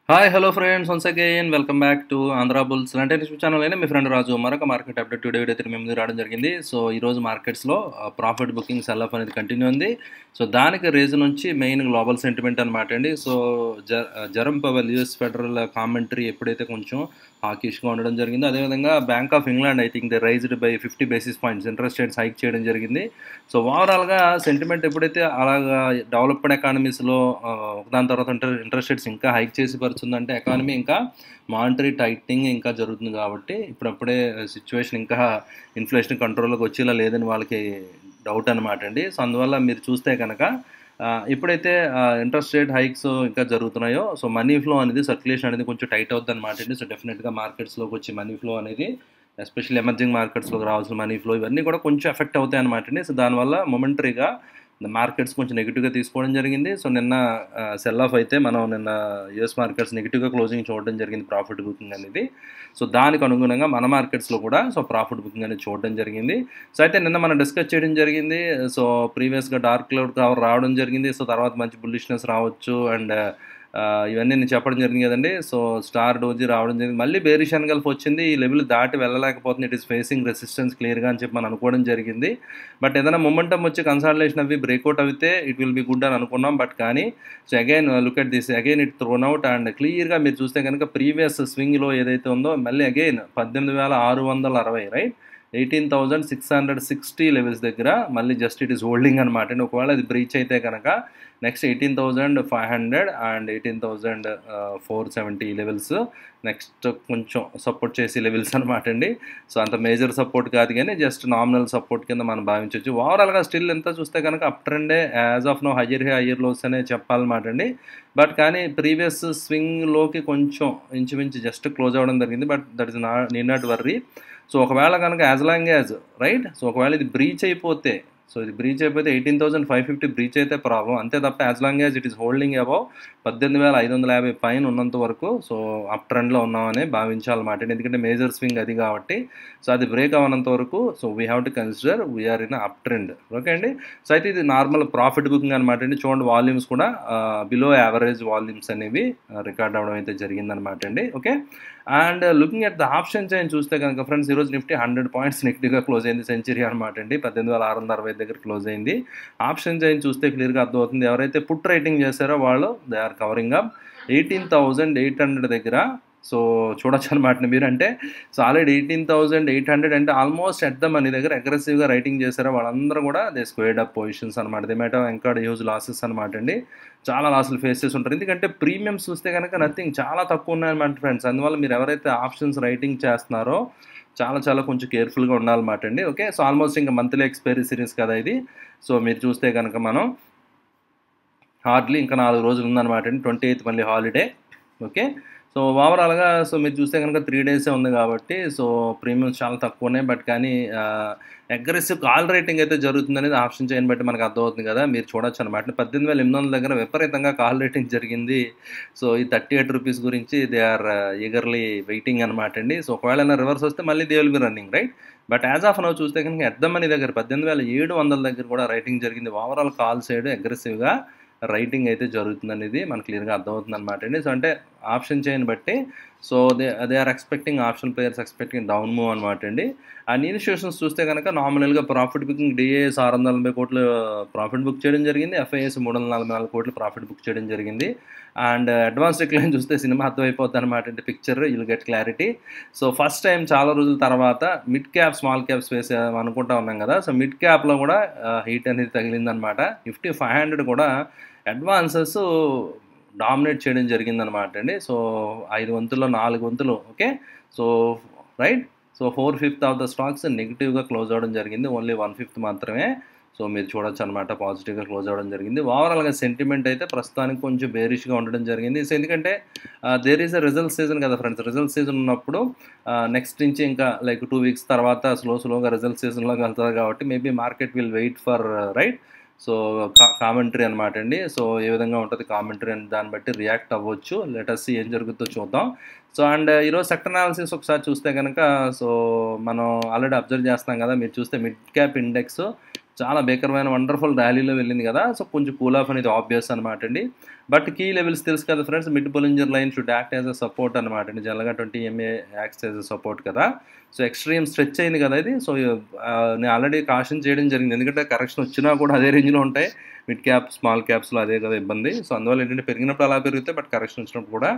hi hello friends once again welcome back to Andhra Bulls అంటే YouTube channel అయినా మీ friend రాజు మరొక మార్కెట్ అప్డేట్ టుడే వీడియో అయితే మేము ముందు రావడం జరిగింది సో ఈ రోజు మార్కెట్స్లో ప్రాఫిట్ బుకింగ్ సెల్ ఆఫ్ అనేది కంటిన్యూ ఉంది సో దానికి రీజన్ వచ్చి మెయిన్ గ్లోబల్ సెంటిమెంట్ అనమాట అండి సో జ జరం పవల్ యూఎస్ ఫెడరల్ కామెంటరీ ఎప్పుడైతే కొంచెం హాకిష్గా ఉండడం జరిగిందో అదేవిధంగా Bank of England I think they raised by fifty basis points interest rates hike చేయడం జరిగింది సో ఓవరాల్గా సెంటిమెంట్ ఎప్పుడైతే అలాగా డెవలప్డ్ ఎకానమీస్లో ఒకదాని తర్వాత ఇంట్రెస్ట్ రేట్స్ ఇంకా హైక్ చేసి పరుచుందంటే ఎకానమీ ఇంకా మానిటరీ టైట్నింగ్ ఇంకా జరుగుతుంది కాబట్టి ఇప్పుడప్పుడే సిచ్యువేషన్ ఇంకా ఇన్ఫ్లేషన్ కంట్రోల్లోకి వచ్చేలా లేదని వాళ్ళకి డౌట్ అనమాట అండి సో అందువల్ల మీరు చూస్తే కనుక ఎప్పుడైతే ఇంట్రెస్ట్ రేట్ హైక్స్ ఇంకా జరుగుతున్నాయో సో మనీ ఫ్లో అనేది సర్క్యులేషన్ అనేది కొంచెం టైట్ అవుతుంది అనమాట అండి సో డెఫినెట్గా మార్కెట్స్లోకి వచ్చి మనీ ఫ్లో అనేది ఎస్పెషల్లీ ఎమర్జింగ్ మార్కెట్స్లోకి రావాల్సిన మనీ ఫ్లో ఇవన్నీ కూడా కొంచెం ఎఫెక్ట్ అవుతాయి అనమాట అండి సో దానివల్ల మొమెంటరీగా మార్కెట్స్ కొంచెం నెగిటివ్గా తీసుకోవడం జరిగింది సో నిన్న సెల్ ఆఫ్ అయితే మనం నిన్న యూఎస్ మార్కెట్స్ నెగిటివ్గా క్లోజింగ్ చూడడం జరిగింది ప్రాఫిట్ బుకింగ్ అనేది సో దానికి అనుగుణంగా మన మార్కెట్స్లో కూడా సో ప్రాఫిట్ బుకింగ్ అనేది చూడడం జరిగింది సో అయితే నిన్న మనం డిస్కస్ చేయడం జరిగింది సో ప్రీవియస్గా డార్క్ క్లౌడ్ కవర్ రావడం జరిగింది సో తర్వాత మంచి బుల్లిష్నెస్ రావచ్చు అండ్ ఇవన్నీ నేను చెప్పడం జరిగింది కదండి సో స్టార్ డోజీ రావడం జరిగింది మళ్ళీ బేరిషన్ గల్ఫ్ వచ్చింది ఈ లెవెల్ దాటి వెళ్ళలేకపోతుంది ఇట్ ఈస్ ఫేసింగ్ రెసిస్టెన్స్ క్లియర్గా అని చెప్పి మనం అనుకోవడం జరిగింది బట్ ఏదైనా మొమెంటం వచ్చి కన్సల్టేషన్ అవి బ్రేక్అవుట్ అయితే ఇట్ విల్ బి గుడ్ అని అనుకున్నాం బట్ కానీ so again look at this again it thrown out and క్లియర్గా మీరు చూస్తే కనుక ప్రీవియస్ స్వింగ్లో ఏదైతే ఉందో మళ్ళీ అగైన్ పద్దెనిమిది వేల ఆరు వందల అరవై right eighteen thousand six hundred sixty levels దగ్గర మళ్ళీ జస్ట్ ఇట్ ఈస్ హోల్డింగ్ అనమాట అండి ఒకవేళ అది బ్రీచ్ అయితే కనుక next eighteen thousand five hundred and eighteen thousand four seventy levels next కొంచెం సపోర్ట్ చేసే లెవెల్స్ అనమాట అండి సో అంత మేజర్ సపోర్ట్ కాదు కానీ జస్ట్ నామినల్ సపోర్ట్ కింద మనం భావించవచ్చు ఓవరాల్గా స్టిల్ ఎంత చూస్తే కనుక అప్ ట్రెండే as of now higher higher lows అనే చెప్పాలన్నమాట అండి బట్ కానీ ప్రీవియస్ స్వింగ్లోకి కొంచెం ఇంచుమించు జస్ట్ క్లోజ్ అవ్వడం జరిగింది బట్ దట్ ఇస్ నా నీ నాట్ వర్రీ సో ఒకవేళ కనుక as long as right so ఒకవేళ ఇది బ్రీచ్ అయిపోతే సో ఇది బ్రీచ్ అయిపోతే eighteen thousand five fifty breach అయితే ప్రాబ్లం అంతే తప్ప as long as it is holding above పద్దెనిమిది వేల ఐదు వందల యాభై పైన ఉన్నంత వరకు సో అప్ ట్రెండ్లో ఉన్నామని భావించాలన్నమాట ఎందుకంటే మేజర్ స్వింగ్ అది కాబట్టి సో అది బ్రేక్ అవ్వనంత వరకు so we have to consider we're in up trend okay అండి సో అయితే ఇది నార్మల్ ప్రాఫిట్ బుకింగ్ అనమాట అండి చూడండి వాల్యూమ్స్ కూడా బిలో యావరేజ్ వాల్యూమ్స్ అనేవి రికార్డ్ అవ్వడం అయితే జరిగిందనమాట అండి okay and looking at the option chain చూస్తే కనుక ఫ్రెండ్స్ ఈరోజు నిఫ్టీ హండ్రెడ్ పాయింట్స్ నెగిటివ్గా క్లోజ్ అయింది సెంచరీ అనమాట అండి పద్దెనిమిది వేల ఆరు వందల అరవై దగ్గర క్లోజ్ అయింది ఆప్షన్ చైన్ చూస్తే క్లియర్గా అర్థమవుతుంది ఎవరైతే పుట్ రైటింగ్ చేశారో వాళ్ళు they are covering up eighteen thousand eight hundred దగ్గర సో చూడొచ్చు అనమాట మీరు అంటే so already eighteen thousand eight hundred అంటే ఆల్మోస్ట్ ఎట్ ద మనీ దగ్గర అగ్రెసివ్గా రైటింగ్ చేశారో వాళ్ళందరూ కూడా దే స్క్వేర్డ్ అప్ పొజిషన్స్ అనమాట they made incurred huge losses అనమాట అండి చాలా లాసులు ఫేస్ చేసి ఉంటారు ఎందుకంటే ప్రీమియమ్స్ చూస్తే కనుక నథింగ్ చాలా తక్కువ ఉన్నాయన్నమాట ఫ్రెండ్స్ అందువల్ల మీరు ఎవరైతే ఆప్షన్స్ రైటింగ్ చేస్తున్నారో చాలా చాలా కొంచెం కేర్ఫుల్గా ఉండాలన్నమాట అండి ఓకే సో ఆల్మోస్ట్ ఇంకా మంత్లీ ఎక్స్పైరీ సిరీస్ కదా ఇది సో మీరు చూస్తే కనుక మనం హార్డ్లీ ఇంకా నాలుగు రోజులు ఉందన్నమాట అండి ట్వంటీ ఎయిత్ మళ్ళీ హాలిడే ఓకే సో ఓవరాల్గా సో మీరు చూస్తే కనుక త్రీ డేసే ఉంది కాబట్టి సో ప్రీమియమ్స్ చాలా తక్కువనే బట్ కానీ అగ్రెసివ్ కాల్ రేటింగ్ అయితే జరుగుతుంది అనేది ఆప్షన్ చేయని బట్టి మనకు అర్థమవుతుంది కదా మీరు చూడొచ్చు అనమాట పద్దెనిమిది వేల ఎనిమిది వందల దగ్గర విపరీతంగా కాల్ రేటింగ్ జరిగింది సో ఈ థర్టీ ఎయిట్ రూపీస్ గురించి దే ఆర్ ఈగర్లీ వెయిటింగ్ అనమాట అండి సో ఒకవేళ రివర్స్ వస్తే మళ్ళీ they will be running right but as of now చూస్తే కనుక ఎద్దమని దగ్గర పద్దెనిమిది వేల ఏడు వందల దగ్గర కూడా రైటింగ్ జరిగింది ఓవరాల్ కాల్ సైడ్ అగ్రెసివ్గా రైటింగ్ అయితే జరుగుతుంది అనేది మనకు క్లియర్గా అర్థమవుతుంది అనమాట అండి సో అంటే ఆప్షన్ చేయని బట్టి so they they are expecting option players expecting down move అనమాట అండి అండ్ ఇన్స్టిట్యూషన్స్ చూస్తే కనుక నామినల్గా ప్రాఫిట్ బుకింగ్ డిఏఎస్ ఆరు వందల నలభై కోట్లు ప్రాఫిట్ బుక్ చేయడం జరిగింది ఎఫ్ఐఎస్ మూడు వందల నలభై నాలుగు కోట్లు ప్రాఫిట్ బుక్ చేయడం జరిగింది అండ్ అడ్వాన్స్ డిక్లైన్ చూస్తే సినిమా అర్థమైపోతుంది అనమాట అంటే picture you'll get clarity so first time చాలా రోజుల తర్వాత మిడ్ క్యాప్ స్మాల్ క్యాప్స్ వేసే అనుకుంటా ఉన్నాం కదా సో మిడ్ క్యాప్లో కూడా హీట్ అనేది తగిలిందనమాట నిఫ్టీ ఫైవ్ హండ్రెడ్ కూడా అడ్వాన్సెస్ డామినేట్ చేయడం జరిగిందనమాట అండి సో ఐదు వంతుల్లో నాలుగు వంతులు okay so right so four fifth of the stocks నెగిటివ్గా క్లోజ్ అవ్వడం జరిగింది ఓన్లీ వన్ ఫిఫ్త్ మాత్రమే సో మీరు చూడొచ్చు అనమాట పాజిటివ్గా క్లోజ్ అవ్వడం జరిగింది ఓవరాల్గా సెంటిమెంట్ అయితే ప్రస్తుతానికి కొంచెం బేరిష్గా ఉండడం జరిగింది సో ఎందుకంటే there is a result season కదా ఫ్రెండ్స్ రిజల్ట్ సీజన్ ఉన్నప్పుడు నెక్స్ట్ నుంచి ఇంకా లైక్ టూ వీక్స్ తర్వాత స్లో స్లోగా రిజల్ట్ సీజన్లోకి వెళ్తుంది కాబట్టి maybe market will wait for right so commentary అనమాట అండి సో ఏ విధంగా ఉంటుంది కామెంటరీ అని దాన్ని బట్టి రియాక్ట్ అవ్వచ్చు లెటర్స్ ఏం జరుగుతుందో చూద్దాం సో అండ్ ఈరోజు సెక్టర్ అనాలిసిస్ ఒకసారి చూస్తే కనుక సో మనం ఆల్రెడీ అబ్జర్వ్ చేస్తాం కదా మీరు చూస్తే మిడ్ క్యాప్ ఇండెక్స్ చాలా భీకరమైన వండర్ఫుల్ ర్యాలీలో వెళ్ళింది కదా సో కొంచెం కూల్ ఆఫ్ అనేది ఆబ్వియస్ అనమాట అండి బట్ కీ లెవెల్స్ తెలుసు కదా friends mid Bollinger line should act as a support అనమాట అండి జనరల్గా twenty MA acts as a support కదా సో ఎక్స్ట్రీమ్ స్ట్రెచ్ అయింది కదా ఇది సో నేను ఆల్రెడీ కాషన్ చేయడం జరిగింది ఎందుకంటే కరెక్షన్ వచ్చినా కూడా అదే రేంజ్లో ఉంటాయి మిడ్ క్యాప్ స్మాల్ క్యాప్స్లో అదే కదా ఇబ్బంది సో అందువల్ల ఏంటంటే పెరిగినప్పుడు అలా పెరిగితే బట్ కరెక్షన్ వచ్చినప్పుడు కూడా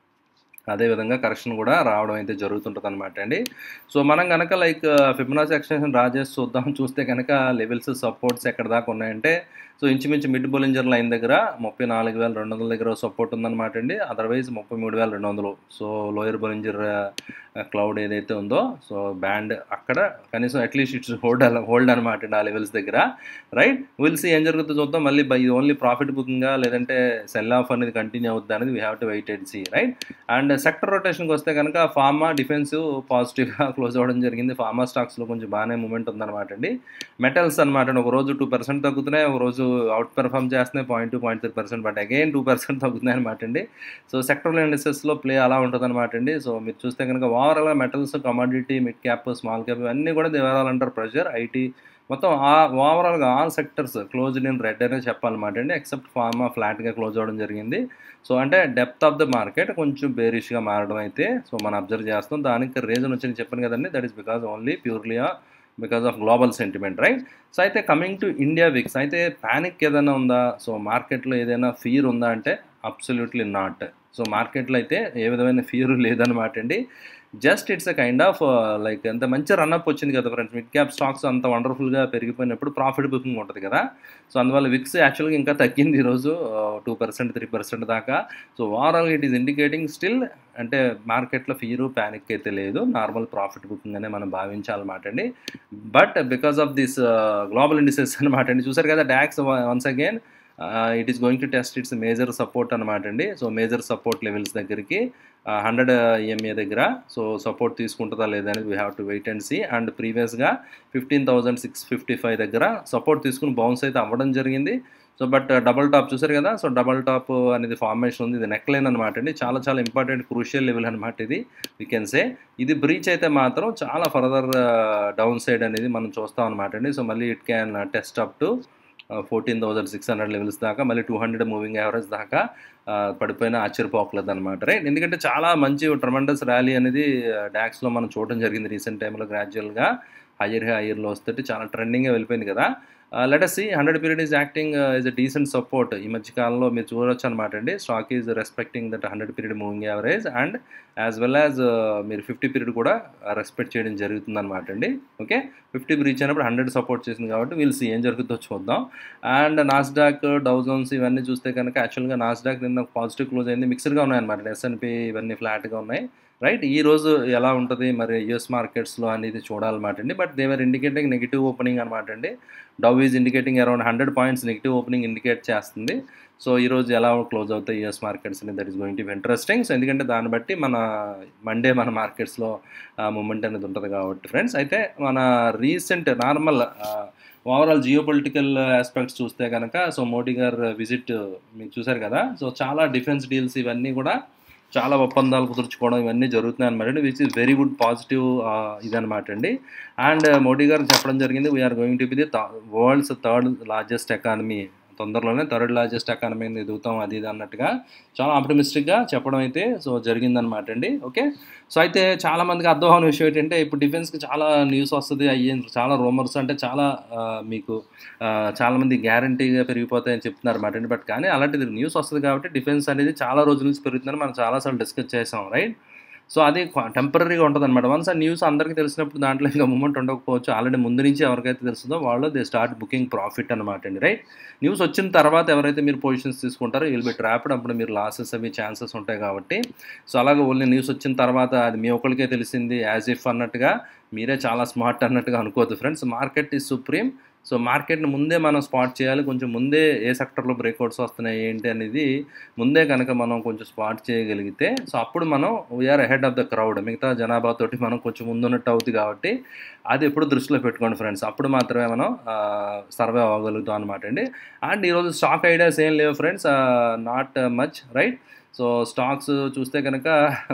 అదే విధంగా కరెక్షన్ కూడా రావడం అయితే జరుగుతుంటుంది అనమాట అండి సో మనం కనుక లైక్ ఫిబ్నాస్ ఎక్స్టెన్షన్ రాజేష్ చూద్దాం చూస్తే కనుక లెవెల్స్ సపోర్ట్స్ ఎక్కడ దాకా ఉన్నాయంటే సో ఇంచుమించు మిడ్ బొలింజర్ లైన్ దగ్గర ముప్పై నాలుగు వేల రెండు వందల దగ్గర సపోర్ట్ ఉందన్నమాట అండి అదర్వైజ్ ముప్పై మూడు వేల రెండు వందలు సో లోయర్ బొలింజర్ క్లౌడ్ ఏదైతే ఉందో సో బ్యాండ్ అక్కడ కనీసం అట్లీస్ట్ ఇట్స్ హోల్డ్ హోల్డ్ అనమాట అండి ఆ లెవెల్స్ దగ్గర రైట్ విల్ సి ఏం జరుగుతుందో చూద్దాం మళ్ళీ బై ఓన్లీ ప్రాఫిట్ బుకింగా లేదంటే సెల్ ఆఫ్ అనేది కంటిన్యూ అవుద్ది అనేది we have to wait and see right and sector రొటేషన్కి వస్తే కనుక ఫార్మా డిఫెన్సివ్ పాజిటివ్గా క్లోజ్ అవ్వడం జరిగింది ఫార్మా స్టాక్స్లో కొంచెం బాగానే మూమెంట్ ఉందన్నమాట అండి మెటల్స్ అనమాట ఒక రోజు టూ పర్సెంట్ తగ్గుతున్నాయి ఒక రోజు అవుట్ పెర్ఫామ్ చేస్తున్నాయి point two point three percent but again two percent తగ్గుతున్నాయి అనమాట అండి సో సెక్టరల్ ఇండస్ట్రీస్లో ప్లే అలా ఉంటుంది అనమాట అండి సో మీరు చూస్తే కనుక ఓవరాల్గా metals commodity mid cap small cap ఇవన్నీ కూడా దేవరాలు అంటారు ప్రెషర్ ఐటీ మొత్తం ఆ ఓవరాల్గా all sectors close in red అనే చెప్పాలన్నమాట అండి ఎక్సెప్ట్ ఫార్మా ఫ్లాట్గా క్లోజ్ అవ్వడం జరిగింది సో అంటే డెప్త్ ఆఫ్ ద మార్కెట్ కొంచెం బేరిష్గా మారడం అయితే సో మనం అబ్జర్వ్ చేస్తాం దానికి రీజన్ వచ్చి చెప్పాను కదండి that is because only purely because of global sentiment right so అయితే కమింగ్ టు ఇండియా విక్స్ అయితే ప్యానిక్ ఏదైనా ఉందా సో మార్కెట్లో ఏదైనా ఫీర్ ఉందా అంటే అబ్సల్యూట్లీ నాట్ సో మార్కెట్లో అయితే ఏ విధమైన ఫీర్ లేదనమాట అండి just it's a kind of like ఎంత మంచి రన్అప్ వచ్చింది కదా ఫ్రెండ్స్ మిడ్ క్యాప్ స్టాక్స్ అంత వండర్ఫుల్గా పెరిగిపోయినప్పుడు ప్రాఫిట్ బుకింగ్ ఉంటుంది కదా సో అందువల్ల విక్స్ యాక్చువల్గా ఇంకా తగ్గింది ఈరోజు టూ పర్సెంట్ త్రీ పర్సెంట్ దాకా సో ఓవరాల్గా ఇట్ ఈస్ ఇండికేటింగ్ స్టిల్ అంటే మార్కెట్లో ఫీరు ప్యానిక్ అయితే లేదు నార్మల్ ప్రాఫిట్ బుకింగ్ అనే మనం భావించాలన్నమాట అండి but because of this global indices అనమాట అండి చూసారు కదా DAX once again it is going to test its major support అనమాట అండి సో మేజర్ సపోర్ట్ లెవెల్స్ దగ్గరికి హండ్రెడ్ ఈఎంఏ దగ్గర సో సపోర్ట్ తీసుకుంటుందా లేదా అనేది we have to wait and see and ప్రీవియస్గా fifteen thousand six fifty five దగ్గర support తీసుకుని బౌన్స్ అయితే అవ్వడం జరిగింది సో బట్ డబల్ టాప్ చూసారు కదా సో డబల్ టాప్ అనేది ఫార్మేషన్ ఉంది ఇది నెక్ లైన్ అనమాట అండి చాలా చాలా ఇంపార్టెంట్ క్రూషియల్ లెవెల్ అనమాట ఇది వీ కెన్ సే ఇది బ్రీచ్ అయితే మాత్రం చాలా ఫర్దర్ డౌన్ సైడ్ అనేది మనం చూస్తాం అనమాట అండి సో మళ్ళీ it can test up to fourteen thousand six hundred levels దాకా మళ్ళీ టూ హండ్రెడ్ మూవింగ్ యావరేజ్ దాకా పడిపోయిన ఆశ్చర్యపోకలేదు అనమాట రైట్ ఎందుకంటే చాలా మంచి ట్రమండస్ ర్యాలీ అనేది డాక్స్లో మనం చూడడం జరిగింది రీసెంట్ టైంలో గ్రాడ్యువల్గా హయ్యర్ హయ్యర్లో వస్తుంటే చాలా ట్రెండింగ్గా వెళ్ళిపోయింది కదా let see hundred period is acting is a decent support ఈ మధ్య కాలంలో మీరు చూడొచ్చు అనమాట అండి stock is respecting that hundred period moving average and as well as మీరు ఫిఫ్టీ పీరియడ్ కూడా రెస్పెక్ట్ చేయడం జరుగుతుంది అనమాట అండి ఓకే ఫిఫ్టీ రీచ్ అయినప్పుడు హండ్రెడ్ సపోర్ట్ చేసింది కాబట్టి వీళ్ళు సి ఏం జరుగుతుందో చూద్దాం అండ్ నాస్డాక్ డౌజన్స్ ఇవన్నీ చూస్తే కనుక యాక్చువల్గా నాస్డాక్ నిన్న పాజిటివ్ క్లోజ్ అయింది మిక్స్డ్గా ఉన్నాయన్నమాట ఎస్ఎన్పి ఇవన్నీ ఫ్లాట్గా ఉన్నాయి రైట్ ఈ రోజు ఎలా ఉంటుంది మరి యుఎస్ మార్కెట్స్లో అనేది చూడాలన్నమాట అండి but they are indicating negative opening అనమాట అండి Dow is indicating around hundred points negative opening indicate చేస్తుంది సో ఈరోజు ఎలా క్లోజ్ అవుతాయి యుఎస్ మార్కెట్స్ అని that is going to be interesting so ఎందుకంటే దాన్ని బట్టి మన మండే మన మార్కెట్స్లో మూమెంట్ అనేది ఉంటుంది కాబట్టి ఫ్రెండ్స్ అయితే మన recent normal overall geopolitical aspects చూస్తే కనుక సో మోడీ గారు విజిట్ మీకు చూసారు కదా సో చాలా డిఫెన్స్ డీల్స్ ఇవన్నీ కూడా చాలా ఒప్పందాలు కుదుర్చుకోవడం ఇవన్నీ జరుగుతున్నాయి అనమాట which is very good positive ఇదనమాట అండి అండ్ మోడీ గారు చెప్పడం జరిగింది we're going to be the world's third largest economy తొందరలోనే థర్డ్ లార్జెస్ట్ ఎకానమీ ఎదుగుతాం అది ఇది అన్నట్టుగా చాలా ఆప్టమిస్టిక్గా చెప్పడం అయితే సో జరిగిందనమాట అండి ఓకే సో అయితే చాలా మందికి అర్థం అవ్వని విషయం ఏంటంటే ఇప్పుడు డిఫెన్స్కి చాలా న్యూస్ వస్తుంది అయ్యే చాలా రూమర్స్ అంటే చాలా మీకు చాలామంది గ్యారంటీగా పెరిగిపోతాయని చెప్తున్నారు అనమాట అండి బట్ కానీ అలాంటిది న్యూస్ వస్తుంది కాబట్టి డిఫెన్స్ అనేది చాలా రోజుల నుంచి పెరుగుతుందని మనం చాలాసార్లు డిస్కస్ చేసాం రైట్ సో అది టెంపరీగా ఉంటుంది అనమాట వన్స్ ఆ న్యూస్ అందరికీ తెలిసినప్పుడు దాంట్లో ఇంకా మూమెంట్ ఉండకపోవచ్చు ఆల్రెడీ ముందు నుంచి ఎవరికైతే తెలుస్తుందో వాళ్ళు దే స్టార్ట్ బుకింగ్ ప్రాఫిట్ అనమాట అండి రైట్ న్యూస్ వచ్చిన తర్వాత ఎవరైతే మీరు పొజిషన్స్ తీసుకుంటారో విల్ బి ట్రాప్డ్ అప్పుడు మీరు లాసెస్ అవి ఛాన్సెస్ ఉంటాయి కాబట్టి సో అలాగే ఓన్లీ న్యూస్ వచ్చిన తర్వాత అది మీ ఒక్కరికే తెలిసింది యాజ్ ఇఫ్ అన్నట్టుగా మీరే చాలా స్మార్ట్ అన్నట్టుగా అనుకోవద్దు friends market is supreme so మార్కెట్ని ముందే మనం స్పాట్ చేయాలి కొంచెం ముందే ఏ సెక్టర్లో బ్రేక్అవుట్స్ వస్తున్నాయి ఏంటి అనేది ముందే కనుక మనం కొంచెం స్పాట్ చేయగలిగితే సో అప్పుడు మనం we're ahead of the crowd మిగతా జనాభాతోటి మనం కొంచెం ముందున్నట్టు అవుతుంది కాబట్టి అది ఎప్పుడు దృష్టిలో పెట్టుకోండి ఫ్రెండ్స్ అప్పుడు మాత్రమే మనం సర్వే అవ్వగలుగుతాం అనమాట అండి అండ్ ఈరోజు స్టాక్ ఐడియాస్ ఏం లేవు friends not much right so stocks చూస్తే కనుక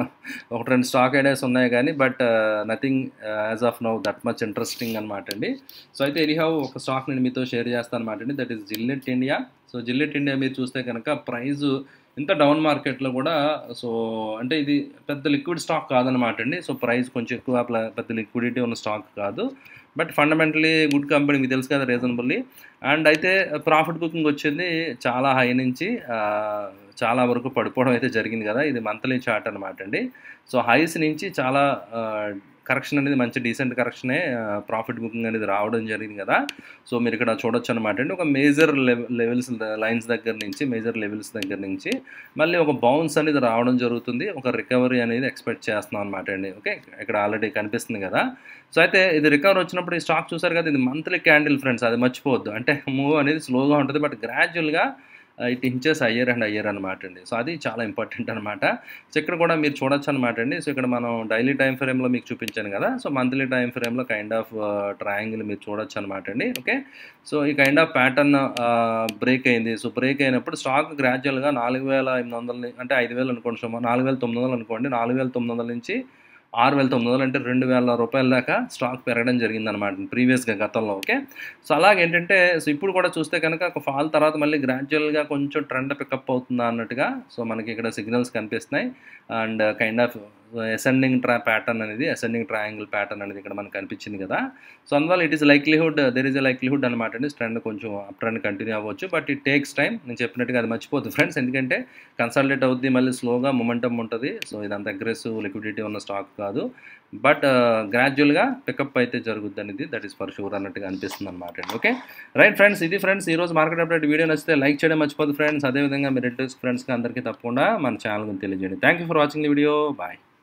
ఒక రెండు స్టాక్ ఐడియాస్ ఉన్నాయి కానీ but nothing as of now that much interesting అనమాట అండి సో అయితే ఎనీహౌ ఒక స్టాక్ నేను మీతో షేర్ చేస్తాను అనమాట అండి that is Gillette India so Gillette India మీరు చూస్తే కనుక ప్రైస్ ఇంత డౌన్ మార్కెట్లో కూడా సో అంటే ఇది పెద్ద లిక్విడ్ స్టాక్ కాదనమాట అండి సో ప్రైస్ కొంచెం ఎక్కువ ప్ల- పెద్ద లిక్విడిటీ ఉన్న స్టాక్ కాదు బట్ ఫండమెంటలీ గుడ్ కంపెనీ మీకు తెలుసు కదా రీజనబుల్లీ అండ్ అయితే ప్రాఫిట్ బుకింగ్ వచ్చింది చాలా హై నుంచి ఆ, చాలా వరకు పడిపోవడం అయితే జరిగింది కదా ఇది మంత్లీ చార్ట్ అనమాట అండి సో హైస్ నుంచి చాలా కరెక్షన్ అనేది మంచి డీసెంట్ కరెక్షనే ప్రాఫిట్ బుకింగ్ అనేది రావడం జరిగింది కదా సో మీరు ఇక్కడ చూడొచ్చు అనమాట అండి ఒక మేజర్ లెవెల్స్ లైన్స్ దగ్గర నుంచి మేజర్ లెవెల్స్ దగ్గర నుంచి మళ్ళీ ఒక బౌన్స్ అనేది రావడం జరుగుతుంది ఒక రికవరీ అనేది ఎక్స్పెక్ట్ చేస్తున్నాం అనమాట అండి ఓకే ఇక్కడ ఆల్రెడీ కనిపిస్తుంది కదా సో అయితే ఇది రికవర్ వచ్చినప్పుడు ఈ స్టాక్ చూసారు కదా ఇది మంత్లీ క్యాండిల్ ఫ్రెండ్స్ అది మర్చిపోవద్దు అంటే మూవ్ అనేది స్లోగా ఉంటుంది బట్ గ్రాడ్యువల్గా it inches higher and higher అనమాట అండి సో అది చాలా ఇంపార్టెంట్ అనమాట సో ఇక్కడ కూడా మీరు చూడొచ్చు అనమాట అండి సో ఇక్కడ మనం డైలీ టైం ఫ్రేమ్లో మీకు చూపించాను కదా సో మంత్లీ టైం ఫ్రేమ్లో కైండ్ ఆఫ్ ట్రయాంగిల్ మీరు చూడొచ్చు అనమాట అండి ఓకే సో ఈ కైండ్ ఆఫ్ ప్యాటర్న్ బ్రేక్ అయింది సో బ్రేక్ అయినప్పుడు స్టాక్ గ్రాడ్యువల్గా నాలుగు వేల ఎనిమిది వందల అంటే ఐదు వేలు అనుకోండి సుమారు నాలుగు వేల తొమ్మిది వందలు అనుకోండి నాలుగు వేల తొమ్మిది వందల నుంచి ఆరు వేల తొమ్మిది వందలు అంటే రెండు వేల రూపాయల దాకా స్టాక్ పెరగడం జరిగిందనమాట ప్రీవియస్గా గతంలో ఓకే సో అలాగేంటంటే సో ఇప్పుడు కూడా చూస్తే కనుక ఒక ఫాల్ తర్వాత మళ్ళీ గ్రాడ్యువల్గా కొంచెం ట్రెండ్ పికప్ అవుతుందా అన్నట్టుగా సో మనకి ఇక్కడ సిగ్నల్స్ కనిపిస్తున్నాయి అండ్ కైండ్ ఆఫ్ అసెండింగ్ ట్రా ప్యాటర్న్ అనేది అసెండింగ్ ట్రయాంగిల్ ప్యాటర్న్ అనేది ఇక్కడ మనకు కనిపించింది కదా సో అందువల్ల it is likelihood there is a likelihood అనమాట అండి ట్రెండ్ కొంచెం అప్ ట్రెండ్ కంటిన్యూ అవ్వచ్చు బట్ ఇట్ టేక్స్ టైం నేను చెప్పినట్టుగా అది మర్చిపోతుంది ఫ్రెండ్స్ ఎందుకంటే కన్సల్టేట్ అవుద్ది మళ్ళీ స్లోగా మొమెంటం ఉంటుంది సో ఇదంతా అగ్రెసివ్ లిక్విడిటీ ఉన్న స్టాక్ కాదు బట్ గ్రాడ్యువల్గా పికప్ అయితే జరుగుద్ది అనేది దట్ ఈస్ ఫర్ షూర్ అన్నట్టుగా అనిపిస్తుంది అనమాట అండి ఓకే రైట్ ఫ్రెండ్స్ ఇది ఫ్రెండ్స్ ఈ రోజు మార్కెట్ అప్డేట్ వీడియో నచ్చితే లైక్ చేయడం మర్చిపోదు ఫ్రెండ్స్ అదేవిధంగా మీ రెడ్యూస్ ఫ్రెండ్స్కి అందరికీ తప్పకుండా మన ఛానల్ గురించి తెలియజేయండి thank you for watching the video bye